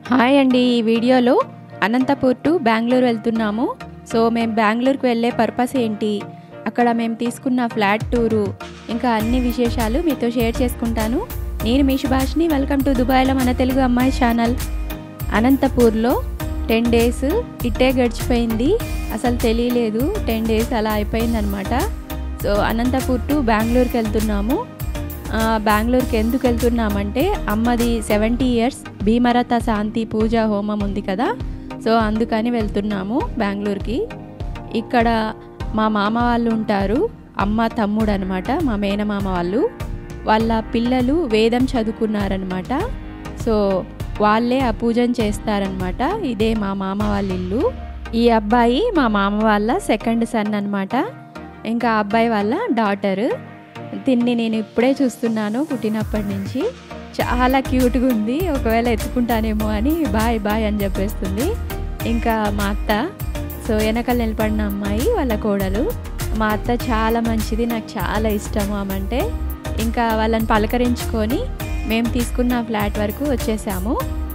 hi అండి ఈ వీడియోలో అనంతపూర్ టు బెంగళూరు వెళ్తున్నాము సో మేము బెంగళూరుకు వెళ్ళే పర్పస్ ఏంటి అక్కడ మేము తీసుకున్న ఫ్లాట్ టూరు ఇంకా అన్ని విశేషాలు మీతో షేర్ చేసుకుంటాను నేను మీ సుభాష్ని వెల్కమ్ టు దుబాయ్లో మన తెలుగు అమ్మాయి ఛానల్ అనంతపూర్లో టెన్ డేస్ ఇట్టే గడిచిపోయింది అసలు తెలియలేదు టెన్ డేస్ అలా అయిపోయిందనమాట సో అనంతపూర్ టు బెంగళూరుకి వెళ్తున్నాము ఆ, బెంగళూరుకి ఎందుకు వెళ్తున్నామంటే అమ్మది సెవెంటీ ఇయర్స్ భీమరథ శాంతి పూజ హోమం ఉంది కదా సో అందుకని వెళ్తున్నాము బెంగళూరుకి ఇక్కడ మా మామ వాళ్ళు ఉంటారు అమ్మ తమ్ముడు అనమాట మా మేనమామ వాళ్ళు వాళ్ళ పిల్లలు వేదం చదువుకున్నారనమాట సో వాళ్ళే ఆ పూజను చేస్తారనమాట ఇదే మా మామ వాళ్ళ ఇల్లు ఈ అబ్బాయి మా మామ వాళ్ళ సెకండ్ సన్ అనమాట ఇంకా ఆ అబ్బాయి వాళ్ళ డాటర్ దీన్ని నేను ఇప్పుడే చూస్తున్నాను పుట్టినప్పటి నుంచి చాలా క్యూట్గా ఉంది ఒకవేళ ఎత్తుకుంటానేమో అని బాయ్ బాయ్ అని చెప్పేస్తుంది ఇంకా మా అత్త సో వెనకాల నిలబడిన అమ్మాయి వాళ్ళ కోడలు మా అత్త చాలా మంచిది నాకు చాలా ఇష్టము ఆమంటే ఇంకా వాళ్ళని పలకరించుకొని మేము తీసుకున్న ఫ్లాట్ వరకు వచ్చేసాము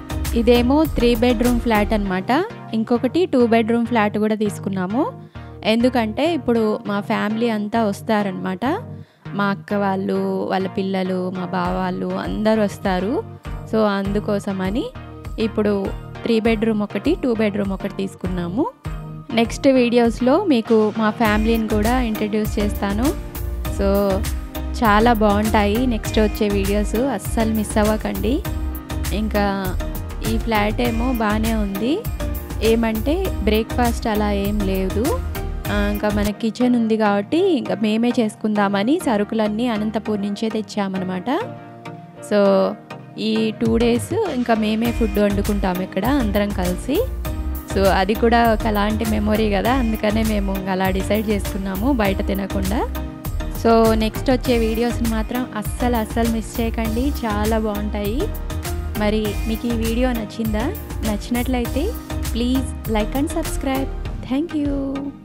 ఇదేమో త్రీ బెడ్రూమ్ ఫ్లాట్ అనమాట ఇంకొకటి టూ బెడ్రూమ్ ఫ్లాట్ కూడా తీసుకున్నాము ఎందుకంటే ఇప్పుడు మా ఫ్యామిలీ అంతా వస్తారనమాట మా అక్క వాళ్ళు వాళ్ళ పిల్లలు మా బావ వాళ్ళు అందరూ వస్తారు సో అందుకోసమని ఇప్పుడు త్రీ బెడ్రూమ్ ఒకటి టూ బెడ్రూమ్ ఒకటి తీసుకున్నాము నెక్స్ట్ వీడియోస్లో మీకు మా ఫ్యామిలీని కూడా ఇంట్రడ్యూస్ చేస్తాను సో చాలా బాగుంటాయి నెక్స్ట్ వచ్చే వీడియోస్ అస్సలు మిస్ అవ్వకండి ఇంకా ఈ ఫ్లాట్ ఏమో బాగానే ఉంది ఏమంటే బ్రేక్ఫాస్ట్ అలా ఏం లేదు ఆ, ఇంకా మన కిచెన్ ఉంది కాబట్టి ఇంకా మేమే చేసుకుందామని సరుకులన్నీ అనంతపూర్ నుంచే తెచ్చామన్నమాట సో ఈ టూ డేస్ ఇంకా మేమే ఫుడ్ వండుకుంటాం ఇక్కడ అందరం కలిసి సో అది కూడా ఒక అలాంటి మెమొరీ కదా అందుకనే మేము అలా డిసైడ్ చేసుకున్నాము బయట తినకుండా సో నెక్స్ట్ వచ్చే వీడియోస్ని మాత్రం అస్సలు అస్సలు మిస్ చేయకండి చాలా బాగుంటాయి మరి మీకు ఈ వీడియో నచ్చిందా నచ్చినట్లయితే please like and subscribe thank you